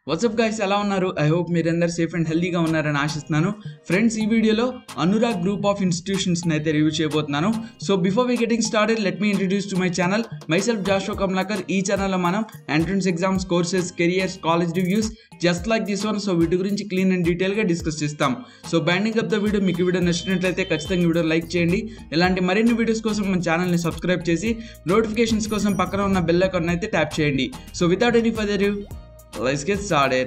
WhatsApp guys ఎలా ఉన్నారు I hope మీరందరూ సేఫ్ అండ్ హెల్దీగా ఉన్నారని ఆశిస్తున్నాను ఫ్రెండ్స్ ఈ వీడియోలో అనురాగ్ గ్రూప్ ఆఫ్ ఇన్స్టిట్యూషన్స్ని అయితే రివ్యూ చేయబోతున్నాను so before we getting started let me introduce to my channel myself Jasho Kamalakar ఈ ఛానల్లో మనం entrance exams courses careers college reviews just like this one so వీటి గురించి క్లీన్ అండ్ డీటెయిల్గా డిస్కస్ చేస్తాం so banding up the video మీకు ఈ video నచ్చినట్లయితే ఖచ్చితంగా వీడియో లైక్ చేయండి ఇలాంటి మరిన్ని వీడియోస్ కోసం మన ఛానల్ని సబ్స్క్రైబ్ చేసి నోటిఫికేషన్స్ కోసం పక్కన ఉన్న బెల్ ఐకాన్ అయితే ట్యాప్ చేయండి so without any further let's get started.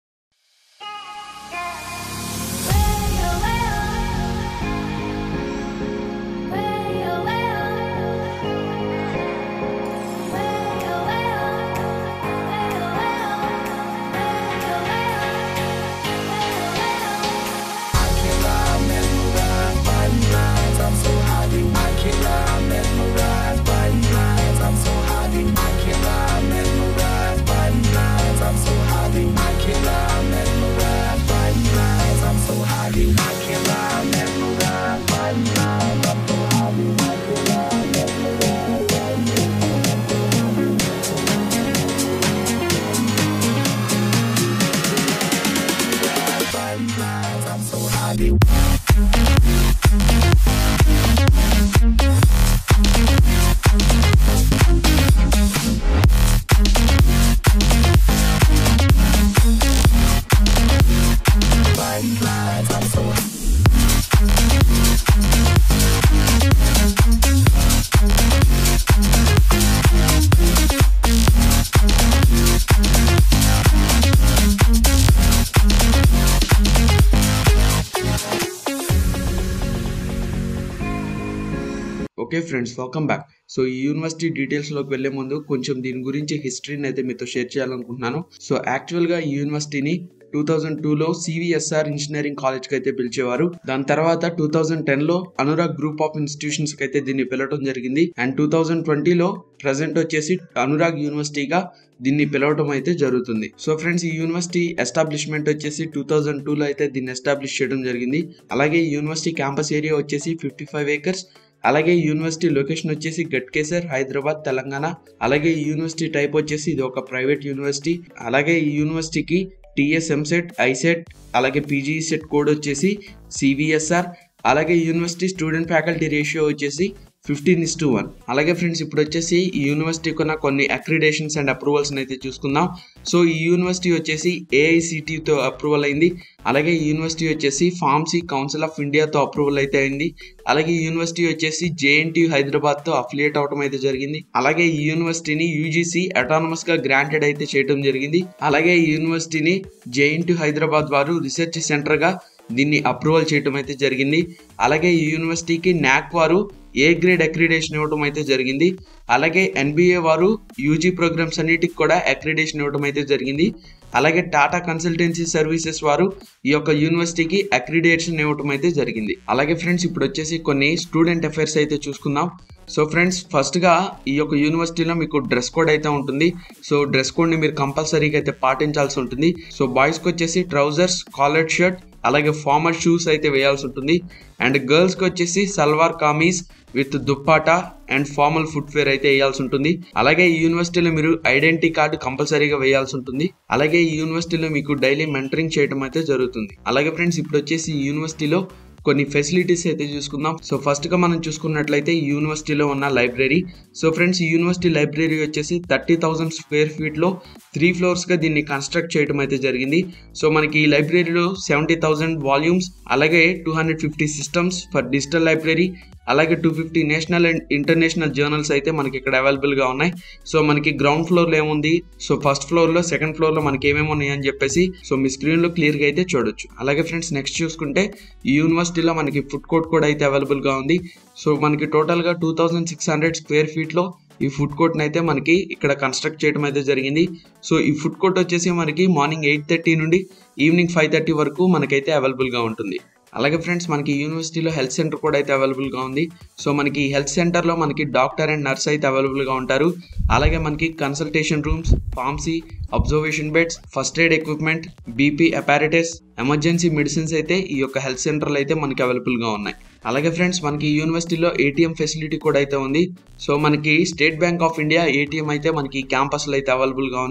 Okay friends welcome back so ఈ యూనివర్సిటీ డీటెయిల్స్లోకి వెళ్లే ముందు కొంచెం దీని గురించి హిస్టరీని అయితే మీతో షేర్ చేయాలనుకుంటున్నాను సో యాక్చువల్గా ఈ యూనివర్సిటీని టూ థౌజండ్ టూలో సివిఎస్ఆర్ ఇంజనీరింగ్ కాలేజ్కి అయితే పిలిచేవారు దాని తర్వాత టూ థౌజండ్ టెన్లో అనురాగ్ గ్రూప్ ఆఫ్ ఇన్స్టిట్యూషన్స్కి అయితే దీన్ని పిలవడం జరిగింది అండ్ టూ థౌజండ్ ట్వంటీలో ప్రజెంట్ వచ్చేసి అనురాగ్ యూనివర్సిటీగా దీన్ని పిలవడం అయితే జరుగుతుంది సో ఫ్రెండ్స్ ఈ యూనివర్సిటీ ఎస్టాబ్లిష్మెంట్ వచ్చేసి టూ థౌజండ్ టూలో అయితే దీన్ని ఎస్టాబ్లిష్ చేయడం జరిగింది అలాగే ఈ యూనివర్సిటీ క్యాంపస్ ఏరియా వచ్చేసి ఫిఫ్టీ ఫైవ్ ఏకర్స్ అలాగే యూనివర్సిటీ లొకేషన్ వచ్చేసి గట్కేసర్ హైదరాబాద్ తెలంగాణ అలాగే ఈ యూనివర్సిటీ టైప్ వచ్చేసి ఇది ఒక ప్రైవేట్ యూనివర్సిటీ అలాగే ఈ యూనివర్సిటీకి టిఎస్ ఎంసెట్ ఐసెట్ అలాగే పీజీ సెట్ కోడ్ వచ్చేసి సివిఎస్ఆర్ అలాగే యూనివర్సిటీ స్టూడెంట్ ఫ్యాకల్టీ రేషియో వచ్చేసి ఫిఫ్టీన్ ఇస్ టు వన్ అలాగే ఫ్రెండ్స్ ఇప్పుడు వచ్చేసి ఈ యూనివర్సిటీకి ఉన్న కొన్ని అక్రిడేషన్స్ అండ్ అప్రూవల్స్ అయితే చూసుకుందాం సో ఈ యూనివర్సిటీ వచ్చేసి ఏఐసిటితో అప్రూవల్ అయింది అలాగే ఈ యూనివర్సిటీ వచ్చేసి ఫార్మసీ కౌన్సిల్ ఆఫ్ ఇండియాతో అప్రూవల్ అయితే అయింది అలాగే ఈ యూనివర్సిటీ వచ్చేసి జేఎన్టీ హైదరాబాద్ తో అఫిలియేట్ అవడం అయితే జరిగింది అలాగే ఈ యూనివర్సిటీని యూజీసీ అటానమస్ గా గ్రాంటెడ్ అయితే చేయడం జరిగింది అలాగే ఈ యూనివర్సిటీని జేఎన్టీ హైదరాబాద్ వారు రీసెర్చ్ సెంటర్ గా దీన్ని అప్రూవల్ చేయడం అయితే జరిగింది అలాగే ఈ యూనివర్సిటీకి నాక్ వారు ఏ గ్రేడ్ అక్రిడేషన్ ఇవ్వడం అయితే జరిగింది అలాగే ఎన్బిఏ వారు యూజీ ప్రోగ్రామ్స్ అన్నిటికి కూడా అక్రిడేషన్ ఇవ్వడం అయితే జరిగింది అలాగే టాటా కన్సల్టెన్సీ సర్వీసెస్ వారు ఈ యొక్క యూనివర్సిటీకి అక్రిడేషన్ ఇవ్వడం అయితే జరిగింది అలాగే ఫ్రెండ్స్ ఇప్పుడు వచ్చేసి కొన్ని స్టూడెంట్ అఫైర్స్ అయితే చూసుకుందాం సో ఫ్రెండ్స్ ఫస్ట్గా ఈ యొక్క యూనివర్సిటీలో మీకు డ్రెస్ కోడ్ అయితే ఉంటుంది సో డ్రెస్ కోడ్ని మీరు కంపల్సరీగా అయితే పాటించాల్సి ఉంటుంది సో బాయ్స్కి వచ్చేసి ట్రౌజర్స్ కాలర్ షర్ట్ అలాగే ఫార్మల్ షూస్ అయితే వేయాల్సి ఉంటుంది అండ్ గర్ల్స్కి వచ్చేసి salwar kameez with dupatta and formal footwear అయితే వేయాల్సి ఉంటుంది అలాగే ఈ యూనివర్సిటీలో మీరు ఐడెంటిటీ కార్డు కంపల్సరీగా వేయాల్సి ఉంటుంది అలాగే ఈ యూనివర్సిటీలో మీకు డైలీ మెంటరింగ్ చేయడం అయితే జరుగుతుంది అలాగే ఫ్రెండ్స్ ఇప్పుడు వచ్చేసి ఈ యూనివర్సిటీలో కొన్ని ఫెసిలిటీస్ అయితే చూసుకుందాం సో ఫస్ట్గా మనం చూసుకున్నట్లయితే ఈ యూనివర్సిటీలో ఉన్న లైబ్రరీ సో ఫ్రెండ్స్ ఈ యూనివర్సిటీ లైబ్రరీ వచ్చేసి థర్టీ థౌసండ్ స్క్వేర్ ఫీట్లో త్రీ ఫ్లోర్స్గా దీన్ని కన్స్ట్రక్ట్ చేయడం అయితే జరిగింది సో మనకి ఈ లైబ్రరీలో సెవెంటీ థౌసండ్ వాల్యూమ్స్ అలాగే two hundred fifty systems for digital library అలాగే two fifty national and international journals అయితే మనకి ఇక్కడ అవైలబుల్గా ఉన్నాయి సో మనకి గ్రౌండ్ ఫ్లోర్లో ఏముంది సో ఫస్ట్ ఫ్లోర్లో సెకండ్ ఫ్లోర్లో మనకి ఏమేమి ఉన్నాయి అని చెప్పేసి సో మీ స్క్రీన్లో క్లియర్గా అయితే చూడొచ్చు అలాగే ఫ్రెండ్స్ నెక్స్ట్ చూసుకుంటే ఈ యూనివర్సిటీలో మనకి ఫుడ్ కోర్ట్ కూడా అయితే అవైలబుల్గా ఉంది సో మనకి టోటల్గా two thousand six hundred square ఫీట్లో ఈ ఫుడ్ కోర్ట్ని అయితే మనకి ఇక్కడ కన్స్ట్రక్ట్ చేయడం అయితే జరిగింది సో ఈ ఫుడ్ కోర్ట్ వచ్చేసి మనకి మార్నింగ్ ఎయిట్ థర్టీ నుండి ఈవినింగ్ ఫైవ్ థర్టీ వరకు మనకైతే అవైలబుల్గా ఉంటుంది అలాగే ఫ్రెండ్స్ మనకి యూనివర్సిటీలో హెల్త్ సెంటర్ కూడా అయితే అవైలబుల్గా ఉంది సో మనకి హెల్త్ సెంటర్లో మనకి డాక్టర్ అండ్ నర్స్ అయితే అవైలబుల్గా ఉంటారు అలాగే మనకి consultation rooms pharmacy observation beds first aid equipment BP apparatus emergency medicines అయితే ఈ యొక్క హెల్త్ సెంటర్లో అయితే మనకి అవైలబుల్గా ఉన్నాయి అలాగే ఫ్రెండ్స్ మనకి యూనివర్సిటీలో ఏటీఎం ఫెసిలిటీ కూడా అయితే ఉంది సో మనకి State Bank of India ATM అయితే మనకి క్యాంపస్లో అయితే అవైలబుల్గా ఉంది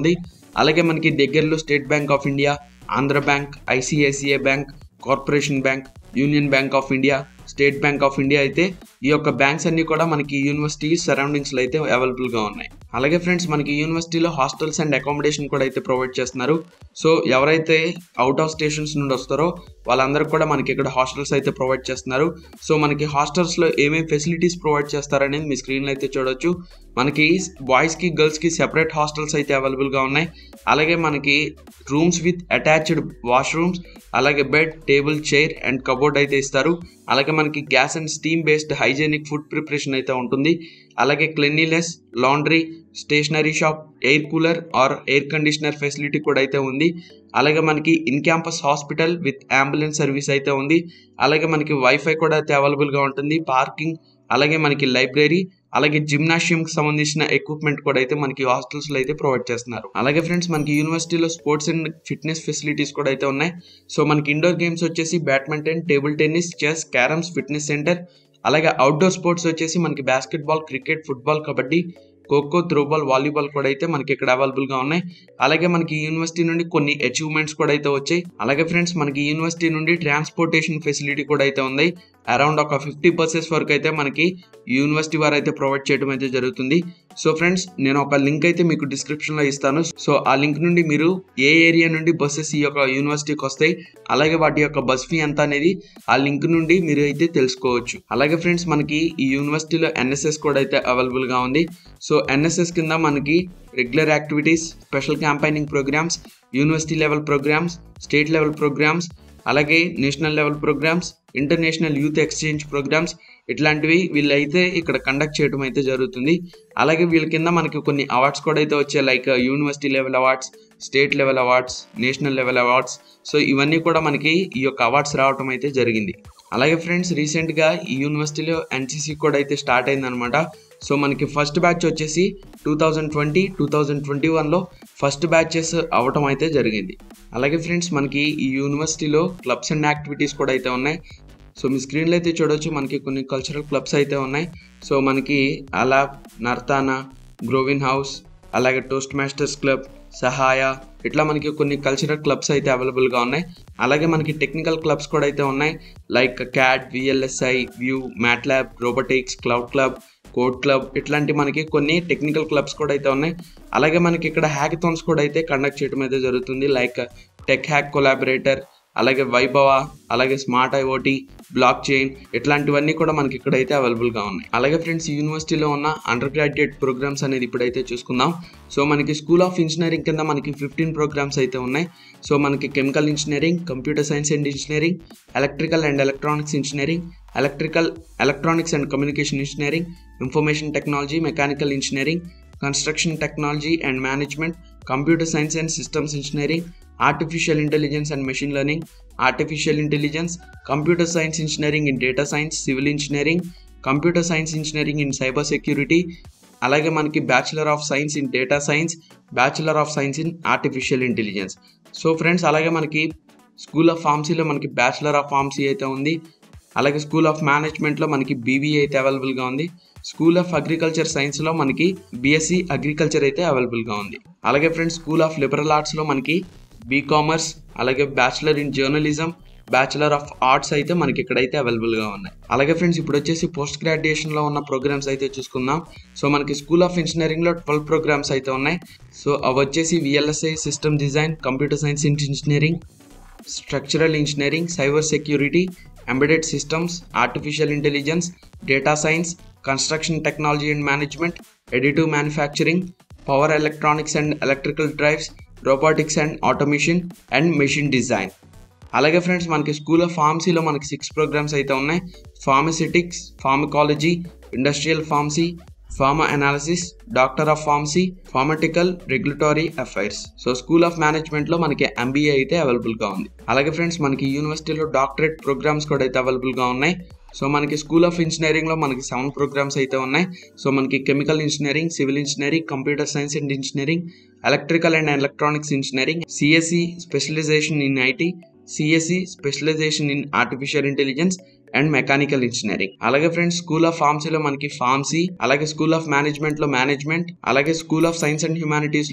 అలాగే మనకి దగ్గరలో State Bank of India Andhra Bank ICICI Bank Corporation Bank Union Bank of India State Bank of India అయితే ఈ యొక్క బ్యాంక్స్ అన్ని కూడా మనకి యూనివర్సిటీ సరౌండింగ్స్లో అయితే అవైలబుల్గా ఉన్నాయి అలాగే ఫ్రెండ్స్ మనకి యూనివర్సిటీలో హాస్టల్స్ అండ్ అకామిడేషన్ కూడా అయితే ప్రొవైడ్ చేస్తున్నారు సో ఎవరైతే అవుట్ ఆఫ్ స్టేషన్స్ నుండి వస్తారో వాళ్ళందరికీ కూడా మనకి ఇక్కడ హాస్టల్స్ అయితే ప్రొవైడ్ చేస్తున్నారు సో మనకి హాస్టల్స్లో ఏమేమి ఫెసిలిటీస్ ప్రొవైడ్ చేస్తారనేది మీ స్క్రీన్లో అయితే చూడొచ్చు మనకి బాయ్స్కి గర్ల్స్కి సెపరేట్ హాస్టల్స్ అయితే అవైలబుల్గా ఉన్నాయి అలాగే మనకి రూమ్స్ విత్ అటాచ్డ్ వాష్రూమ్స్ అలాగే bed table chair and cupboard అయితే ఇస్తారు అలాగే మనకి gas and steam based hygienic food preparation అయితే ఉంటుంది అలాగే cleanliness laundry stationery shop air cooler or air conditioner facility కూడా అయితే ఉంది అలాగే మనకి in campus hospital with ambulance service అయితే ఉంది అలాగే మనకి వైఫై కూడా అయితే అవైలబుల్గా ఉంటుంది పార్కింగ్ అలాగే మనకి లైబ్రరీ అలాగే జిమ్నాషియంకి సంబంధించిన ఎక్విప్మెంట్ కూడా అయితే మనకి హాస్టల్స్లో అయితే ప్రొవైడ్ చేస్తున్నారు అలాగే ఫ్రెండ్స్ మనకి యూనివర్సిటీలో స్పోర్ట్స్ అండ్ ఫిట్నెస్ ఫెసిలిటీస్ కూడా అయితే ఉన్నాయి సో మనకి ఇండోర్ గేమ్స్ వచ్చేసి badminton table tennis chess carroms fitness centre అలాగే అవుట్డోర్ స్పోర్ట్స్ వచ్చేసి మనకి basketball cricket football kabaddi kho kho throwball volleyball కూడా అయితే మనకి ఇక్కడ అవైలబుల్గా ఉన్నాయి అలాగే మనకి యూనివర్సిటీ నుండి కొన్ని అచీవ్మెంట్స్ కూడా అయితే వచ్చాయి అలాగే ఫ్రెండ్స్ మనకి యూనివర్సిటీ నుండి ట్రాన్స్పోర్టేషన్ ఫెసిలిటీ కూడా అయితే ఉంది అరౌండ్ ఒక ఫిఫ్టీ పర్సెంట్ వరకు అయితే మనకి యూనివర్సిటీ వారు అయితే ప్రొవైడ్ చేయడం అయితే జరుగుతుంది సో ఫ్రెండ్స్ నేను ఒక లింక్ అయితే మీకు డిస్క్రిప్షన్లో ఇస్తాను సో ఆ లింక్ నుండి మీరు ఏ ఏరియా నుండి బస్సెస్ ఈ యొక్క యూనివర్సిటీకి వస్తాయి అలాగే వాటి యొక్క బస్ ఫీ ఎంత అనేది ఆ లింక్ నుండి మీరు అయితే తెలుసుకోవచ్చు అలాగే ఫ్రెండ్స్ మనకి ఈ యూనివర్సిటీలో ఎన్ఎస్ఎస్ కూడా అయితే అవైలబుల్గా ఉంది సో ఎన్ఎస్ఎస్ కింద మనకి regular activities special campaigning programmes university level programmes state level programmes అలాగే national level programmes international youth exchange programmes ఇట్లాంటివి వీళ్ళైతే ఇక్కడ కండక్ట్ చేయడం అయితే జరుగుతుంది అలాగే వీళ్ళ కింద మనకి కొన్ని అవార్డ్స్ కూడా అయితే వచ్చాయి like university level awards state level awards national level awards so ఇవన్నీ కూడా మనకి ఈ యొక్క అవార్డ్స్ రావడం అయితే జరిగింది అలాగే ఫ్రెండ్స్ రీసెంట్గా ఈ యూనివర్సిటీలో ఎన్సీసీ కూడా అయితే స్టార్ట్ అయిందనమాట సో మనకి ఫస్ట్ బ్యాచ్ వచ్చేసి two thousand twenty two thousand twenty వన్లో ఫస్ట్ బ్యాచెస్ అవ్వటం అయితే జరిగింది అలాగే ఫ్రెండ్స్ మనకి ఈ యూనివర్సిటీలో క్లబ్స్ అండ్ యాక్టివిటీస్ కూడా అయితే ఉన్నాయి సో మీ స్క్రీన్లో అయితే చూడొచ్చు మనకి కొన్ని కల్చరల్ క్లబ్స్ అయితే ఉన్నాయి సో మనకి అలాబ్ నర్తానా గ్రోవిన్ హౌస్ అలాగే టోస్ట్ మాస్టర్స్ క్లబ్ సహాయ ఇట్లా మనకి కొన్ని కల్చరల్ క్లబ్స్ అయితే అవైలబుల్గా ఉన్నాయి అలాగే మనకి టెక్నికల్ క్లబ్స్ కూడా అయితే ఉన్నాయి like cat VLSI view MATLAB robotics cloud club code club ఇట్లాంటి మనకి కొన్ని టెక్నికల్ క్లబ్స్ కూడా అయితే ఉన్నాయి అలాగే మనకి ఇక్కడ హ్యాకథాన్స్ కూడా అయితే కండక్ట్ చేయడం అయితే జరుగుతుంది లైక్ టెక్ హ్యాక్ కొలాబరేటర్ అలాగే వైభవ అలాగే స్మార్ట్ ఐఓటీ బ్లాక్ చైన్ ఇట్లాంటివన్నీ కూడా మనకి ఇక్కడైతే అవైలబుల్గా ఉన్నాయి అలాగే ఫ్రెండ్స్ యూనివర్సిటీలో ఉన్న అండర్ గ్రాడ్యుయేట్ ప్రోగ్రామ్స్ అనేది ఇప్పుడైతే చూసుకుందాం సో మనకి స్కూల్ ఆఫ్ ఇంజనీరింగ్ కింద మనకి ఫిఫ్టీన్ ప్రోగ్రామ్స్ అయితే ఉన్నాయి సో మనకి chemical engineering computer science and engineering electrical and electronics engineering electrical electronics and communication engineering information technology mechanical engineering construction technology and management computer science and systems engineering artificial intelligence and machine learning artificial intelligence computer science engineering in data science civil engineering computer science engineering in cyber security అలాగే మనకి bachelor of science in data science bachelor of science in artificial intelligence so friends అలాగే మనకి school of ఫార్మసీలో మనకి bachelor of pharmacy అయితే ఉంది అలాగే school of మేనేజ్మెంట్లో మనకి బీబీఏ అయితే అవైలబుల్గా ఉంది స్కూల్ ఆఫ్ అగ్రికల్చర్ సైన్స్లో మనకి బీఎస్సీ అగ్రికల్చర్ అయితే అవైలబుల్గా ఉంది అలాగే ఫ్రెండ్స్ స్కూల్ ఆఫ్ లిబరల్ ఆర్ట్స్లో మనకి బీకామర్స్ అలాగే bachelor in journalism bachelor of arts అయితే మనకి ఇక్కడైతే అవైలబుల్గా ఉన్నాయి అలాగే ఫ్రెండ్స్ ఇప్పుడు వచ్చేసి పోస్ట్ గ్రాడ్యుయేషన్లో ఉన్న ప్రోగ్రామ్స్ అయితే చూసుకుందాం సో మనకి స్కూల్ ఆఫ్ ఇంజనీరింగ్లో ట్వెల్వ్ ప్రోగ్రామ్స్ అయితే ఉన్నాయి సో అవి వచ్చేసి VLSI system design computer science in engineering structural engineering cyber security embedded systems artificial intelligence data science construction technology and management additive manufacturing power electronics and electrical drives robotics and automation and machine design అలాగే friends మనకి school of ఫార్మసీలో మనకి six programs అయితే ఉన్నాయి pharmaceutics pharmacology industrial pharmacy pharma analysis doctor of pharmacy pharmaceutical regulatory affairs so school of మేనేజ్మెంట్లో మనకి MBA అయితే అవైలబుల్గా ఉంది అలాగే ఫ్రెండ్స్ మనకి యూనివర్సిటీలో డాక్టరేట్ ప్రోగ్రామ్స్ కూడా అయితే అవైలబుల్గా ఉన్నాయి సో మనకి స్కూల్ ఆఫ్ ఇంజనీరింగ్లో మనకి సెవెన్ ప్రోగ్రామ్స్ అయితే ఉన్నాయి సో మనకి chemical engineering civil engineering computer science and engineering electrical and electronics engineering CSE specialization in IT CSE specialization in artificial intelligence and mechanical engineering అలాగే ఫ్రెండ్స్ స్కూల్ ఆఫ్ ఫార్మసీలో మనకి pharmacy అలాగే school of మేనేజ్మెంట్లో management అలాగే school of science and హ్యుమానిటీస్లో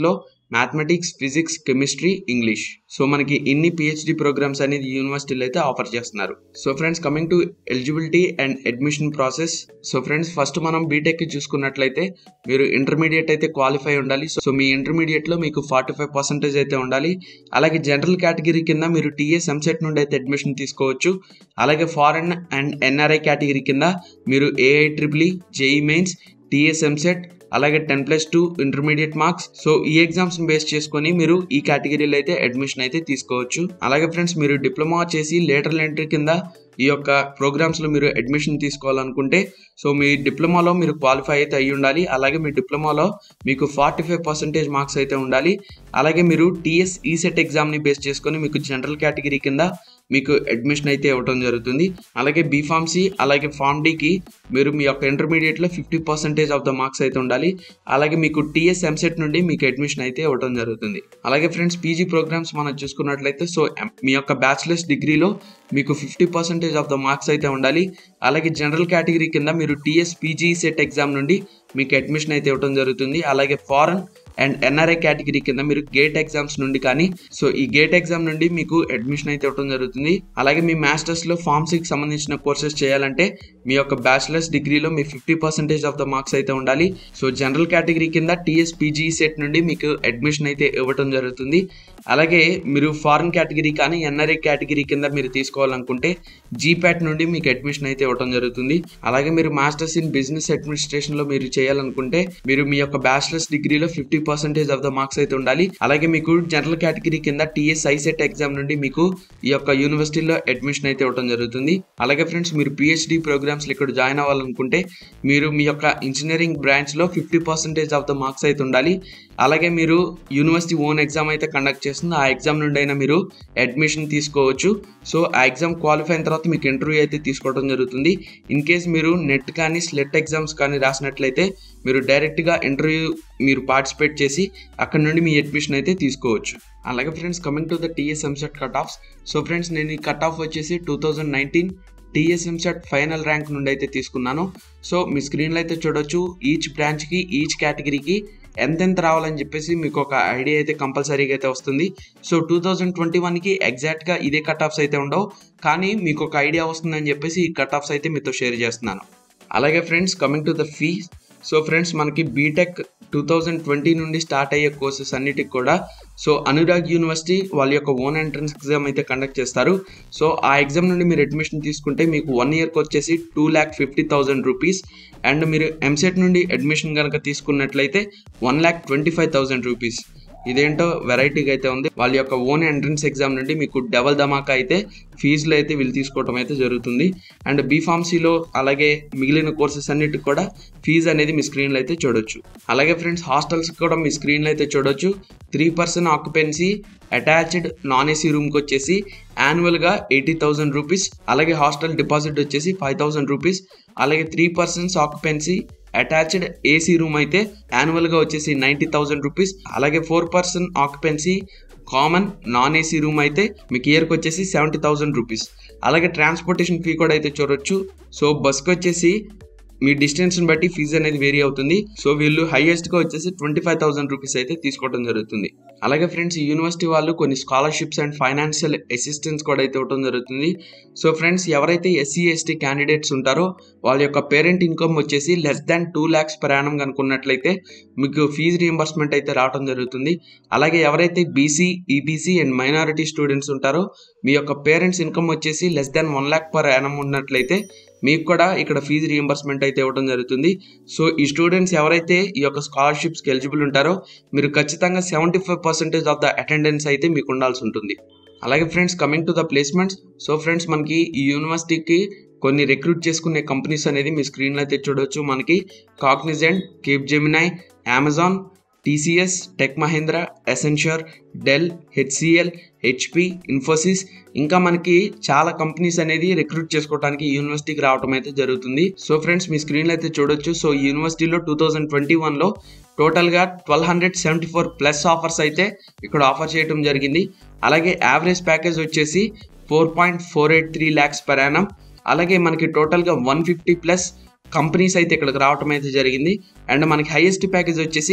mathematics physics chemistry English so మనకి ఇన్ని PhD programs అనేది యూనివర్సిటీలో అయితే ఆఫర్ చేస్తున్నారు so friends coming to eligibility and admission process so friends first మనం బీటెక్ చూసుకున్నట్లయితే మీరు ఇంటర్మీడియట్ అయితే క్వాలిఫై ఉండాలి సో మీ ఇంటర్మీడియట్ లో మీకు ఫార్టీ ఫైవ్ పర్సెంటేజ్ అయితే ఉండాలి అలాగే జనరల్ కేటగిరీ కింద మీరు టీఎస్ ఎంసెట్ నుండి అయితే అడ్మిషన్ తీసుకోవచ్చు అలాగే ఫారెన్ అండ్ ఎన్ఆర్ఐ కేటగిరీ కింద మీరు AI triple JE mains TS EAMCET అలాగే ten plus two intermediate marks so ఈ ఎగ్జామ్స్ బేస్ చేసుకొని మీరు ఈ కేటగిరీలో అయితే అడ్మిషన్ అయితే తీసుకోవచ్చు అలాగే ఫ్రెండ్స్ మీరు డిప్లొమా చేసి లేటరల్ ఎంట్రీ కింద ఈ యొక్క ప్రోగ్రామ్స్ లో మీరు అడ్మిషన్ తీసుకోవాలనుకుంటే సో మీ డిప్లొమాలో మీరు క్వాలిఫై అయితే అయ్యి ఉండాలి అలాగే మీ డిప్లొమాలో మీకు ఫార్టీ ఫైవ్ పర్సెంటేజ్ మార్క్స్ అయితే ఉండాలి అలాగే మీరు టీఎస్ ఈసెట్ ఎగ్జామ్ ని బేస్ చేసుకొని మీకు జనరల్ కేటగిరీ కింద మీకు అడ్మిషన్ అయితే ఇవ్వడం జరుగుతుంది అలాగే బీఫామ్ సి అలాగే ఫామ్ డికి మీరు మీ యొక్క ఇంటర్మీడియట్లో fifty percentage of the marks అయితే ఉండాలి అలాగే మీకు టీఎస్ ఎంసెట్ నుండి మీకు అడ్మిషన్ అయితే ఇవ్వడం జరుగుతుంది అలాగే ఫ్రెండ్స్ పీజీ ప్రోగ్రామ్స్ మనం చూసుకున్నట్లయితే సో మీ యొక్క బ్యాచిలర్స్ డిగ్రీలో మీకు fifty percentage of the marks అయితే ఉండాలి అలాగే జనరల్ కేటగిరీ కింద మీరు టీఎస్ పీజీ సెట్ ఎగ్జామ్ నుండి మీకు అడ్మిషన్ అయితే ఇవ్వడం జరుగుతుంది అలాగే ఫారెన్ అండ్ ఎన్ఆర్ఐ కేటగిరీ కింద మీరు గేట్ ఎగ్జామ్స్ నుండి కానీ సో ఈ గేట్ ఎగ్జామ్ నుండి మీకు అడ్మిషన్ అయితే ఇవ్వడం జరుగుతుంది అలాగే మీ మాస్టర్స్ లో ఫార్మసీకి సంబంధించిన కోర్సెస్ చేయాలంటే మీ యొక్క బ్యాచిలర్స్ డిగ్రీలో మీ fifty percentage of the marks అయితే ఉండాలి సో జనరల్ కేటగిరీ కింద టీఎస్ పీజీ సెట్ నుండి మీకు అడ్మిషన్ అయితే ఇవ్వడం జరుగుతుంది అలాగే మీరు ఫారెన్ కేటగిరీ కానీ ఎన్ఆర్ఐ కేటగిరీ కింద మీరు తీసుకోవాలనుకుంటే జీప్యాట్ నుండి మీకు అడ్మిషన్ అయితే ఇవ్వడం జరుగుతుంది అలాగే మీరు మాస్టర్స్ ఇన్ బిజినెస్ అడ్మినిస్ట్రేషన్ లో మీరు చేయాలనుకుంటే మీరు మీ యొక్క బ్యాచిలర్స్ డిగ్రీలో fifty percentage of the marks అయితే ఉండాలి అలాగే మీకు జనరల్ కేటగిరీ కింద టీఎస్ ఐసెట్ ఎగ్జామ్ నుండి మీకు ఈ యొక్క యూనివర్సిటీలో అడ్మిషన్ అయితే ఇవ్వడం జరుగుతుంది అలాగే ఫ్రెండ్స్ మీరు పిహెచ్డి ప్రోగ్రామ్స్ ఇక్కడ జాయిన్ అవ్వాలనుకుంటే మీరు మీ యొక్క ఇంజనీరింగ్ బ్రాంచ్ లో fifty percentage of the marks అయితే ఉండాలి అలాగే మీరు యూనివర్సిటీ ఓన్ ఎగ్జామ్ అయితే కండక్ట్ చేస్తుంది ఆ ఎగ్జామ్ నుండి అయినా మీరు అడ్మిషన్ తీసుకోవచ్చు సో ఆ ఎగ్జామ్ క్వాలిఫై అయిన తర్వాత మీకు ఇంటర్వ్యూ అయితే తీసుకోవడం జరుగుతుంది ఇన్ కేస్ మీరు నెట్ కానీ స్లెట్ ఎగ్జామ్స్ కానీ రాసినట్లయితే మీరు డైరెక్ట్గా ఇంటర్వ్యూ మీరు పార్టిసిపేట్ చేసి అక్కడ నుండి మీ అడ్మిషన్ అయితే తీసుకోవచ్చు అలాగే friends coming to the TS EAMCET cut offs so friends నేను ఈ కట్ ఆఫ్ వచ్చేసి two thousand nineteen TS EAMCET final rank నుండి అయితే తీసుకున్నాను సో మీ స్క్రీన్లో అయితే చూడొచ్చు ఈచ్ బ్రాంచ్కి ఈచ్ కేటగిరీకి ఎంతెంత రావాలని చెప్పేసి మీకు ఒక ఐడియా అయితే కంపల్సరీగా అయితే వస్తుంది సో టూ థౌజండ్ ట్వంటీ వన్కి ఎగ్జాక్ట్గా ఇదే కట్ ఆఫ్స్ అయితే ఉండవు కానీ మీకు ఒక ఐడియా వస్తుందని చెప్పేసి ఈ కట్ ఆఫ్స్ అయితే మీతో షేర్ చేస్తున్నాను అలాగే friends coming to the fee so friends మనకి బీటెక్ టూ థౌజండ్ ట్వంటీ నుండి స్టార్ట్ అయ్యే కోర్సెస్ అన్నిటికి కూడా సో అనురాగ్ యూనివర్సిటీ వాళ్ళ యొక్క ఓన్ ఎంట్రన్స్ ఎగ్జామ్ అయితే కండక్ట్ చేస్తారు సో ఆ ఎగ్జామ్ నుండి మీరు అడ్మిషన్ తీసుకుంటే మీకు వన్ ఇయర్కి వచ్చేసి two lakh fifty thousand rupees and మీరు ఎంసెట్ నుండి అడ్మిషన్ కనుక తీసుకున్నట్లయితే one lakh twenty five thousand rupees ఇదేంటో వెరైటీగా అయితే ఉంది వాళ్ళ యొక్క ఓన్ ఎంట్రన్స్ ఎగ్జామ్ నుండి మీకు డబల్ ధమాకా అయితే ఫీజులు అయితే వీళ్ళు తీసుకోవడం అయితే జరుగుతుంది అండ్ బీఫార్మసీలో అలాగే మిగిలిన కోర్సెస్ అన్నిటికి కూడా ఫీజు అనేది మీ స్క్రీన్లో అయితే చూడొచ్చు అలాగే ఫ్రెండ్స్ హాస్టల్స్ కూడా మీ స్క్రీన్లో అయితే చూడొచ్చు three percent occupancy attached non AC రూమ్కి వచ్చేసి యాన్యువల్గా ఎయిటీ థౌసండ్ రూపీస్ అలాగే హాస్టల్ డిపాజిట్ వచ్చేసి ఫైవ్ థౌసండ్ రూపీస్ అలాగే three percents occupancy attached AC room అయితే యాన్యువల్గా వచ్చేసి నైంటీ థౌసండ్ రూపీస్ అలాగే four percent occupancy common non AC room అయితే మీకు ఇయర్కి వచ్చేసి సెవెంటీ థౌసండ్ రూపీస్ అలాగే ట్రాన్స్పోర్టేషన్ ఫీ కూడా అయితే చూడొచ్చు సో బస్కి వచ్చేసి మీ డిస్టెన్స్ని బట్టి ఫీజు అనేది వేరీ అవుతుంది సో వీళ్ళు హైయెస్ట్గా వచ్చేసి ట్వంటీ ఫైవ్ థౌసండ్ రూపీస్ అయితే తీసుకోవడం జరుగుతుంది అలాగే ఫ్రెండ్స్ ఈ యూనివర్సిటీ వాళ్ళు కొన్ని స్కాలర్షిప్స్ అండ్ ఫైనాన్షియల్ అసిస్టెన్స్ కూడా అయితే ఇవ్వడం జరుగుతుంది సో ఫ్రెండ్స్ ఎవరైతే ఎస్సీ ఎస్టీ క్యాండిడేట్స్ ఉంటారో వాళ్ళ యొక్క పేరెంట్ ఇన్కమ్ వచ్చేసి less than two lakhs per annum కనుక్కున్నట్లయితే మీకు ఫీజు రీఎంబర్స్మెంట్ అయితే రావడం జరుగుతుంది అలాగే ఎవరైతే BC EBC and minority students ఉంటారో మీ యొక్క పేరెంట్స్ ఇన్కమ్ వచ్చేసి less than one lakh per annum ఉన్నట్లయితే మీకు కూడా ఇక్కడ ఫీజు రీఎంబర్స్మెంట్ అయితే ఇవ్వడం జరుగుతుంది సో ఈ స్టూడెంట్స్ ఎవరైతే ఈ యొక్క స్కాలర్షిప్స్కి ఎలిజిబుల్ ఉంటారో మీరు ఖచ్చితంగా seventy five percentage of the attendance అయితే మీకు ఉండాల్సి ఉంటుంది అలాగే friends coming to the placements so friends మనకి ఈ యూనివర్సిటీకి కొన్ని రిక్రూట్ చేసుకునే కంపెనీస్ అనేది మీ స్క్రీన్లో అయితే చూడొచ్చు మనకి Cognizant Capgemini Amazon TCS Tech Mahindra Accenture Dell HCL HP Infosys ఇంకా మనకి చాలా కంపెనీస్ అనేది రిక్రూట్ చేసుకోవడానికి ఈ యూనివర్సిటీకి రావడం అయితే జరుగుతుంది సో ఫ్రెండ్స్ మీ స్క్రీన్లో అయితే చూడొచ్చు సో ఈ యూనివర్సిటీలో టూ థౌజండ్ ట్వంటీ వన్లో టోటల్గా twelve hundred seventy four plus offers అయితే ఇక్కడ ఆఫర్ చేయడం జరిగింది అలాగే యావరేజ్ ప్యాకేజ్ వచ్చేసి four point four eight three lakhs per annum అలాగే మనకి టోటల్గా వన్ ఫిఫ్టీ ప్లస్ కంపెనీస్ అయితే ఇక్కడికి రావడం అయితే జరిగింది అండ్ మనకి హైయెస్ట్ ప్యాకేజ్ వచ్చేసి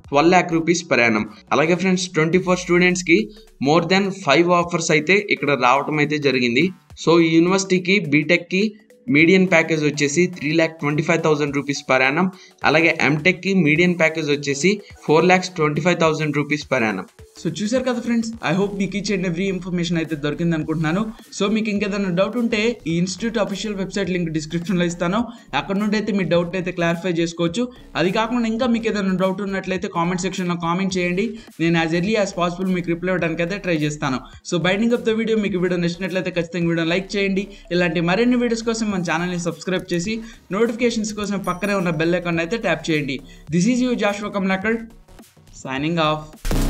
twelve lakh rupees per annum అలాగే ఫ్రెండ్స్ ట్వంటీ ఫోర్ స్టూడెంట్స్కి మోర్ దెన్ ఫైవ్ ఆఫర్స్ అయితే ఇక్కడ రావటం అయితే జరిగింది సో ఈ యూనివర్సిటీకి బీటెక్కి మీడియన్ ప్యాకేజ్ వచ్చేసి three lakh twenty five thousand rupees per annum అలాగే ఎంటెక్కి మీడియన్ ప్యాకేజ్ వచ్చేసి four lakhs twenty five thousand rupees per annum so చూసారు కదా ఫ్రెండ్స్ ఐ హోప్ మీకు ఈచ్ అండ్ ఎవ్రీ ఇన్ఫర్మేషన్ అయితే దొరికింది అనుకుంటున్నాను సో మీకు ఇంకేదైనా డౌట్ ఉంటే ఈ ఇన్స్టిట్యూట్ అఫీషియల్ వెబ్సైట్ లింక్ డిస్క్రిప్షన్లో ఇస్తాను అక్కడ నుండి అయితే మీ డౌట్ అయితే క్లారిఫై చేసుకోవచ్చు అది కాకుండా ఇంకా మీకు ఏదైనా డౌట్ ఉన్నట్లయితే కామెంట్ సెక్షన్లో కామెంట్ చేయండి నేను యాజ్ ఎర్లీ యాజ్ పాసిబుల్ మీకు రిప్లై ఇవ్వడానికి అయితే ట్రై చేస్తాను so binding of the video మీకు వీడియో నచ్చినట్లయితే ఖచ్చితంగా వీడియో లైక్ చేయండి ఇలాంటి మరిన్ని వీడియోస్ కోసం మన ఛానల్ని సబ్స్క్రైబ్ చేసి నోటిఫికేషన్స్ కోసం పక్కనే ఉన్న బెల్ ఐకాన్ అయితే ట్యాప్ చేయండి దిస్ ఈజ్ యూ జాష్ కమ్లాకర్ సైనింగ్ ఆఫ్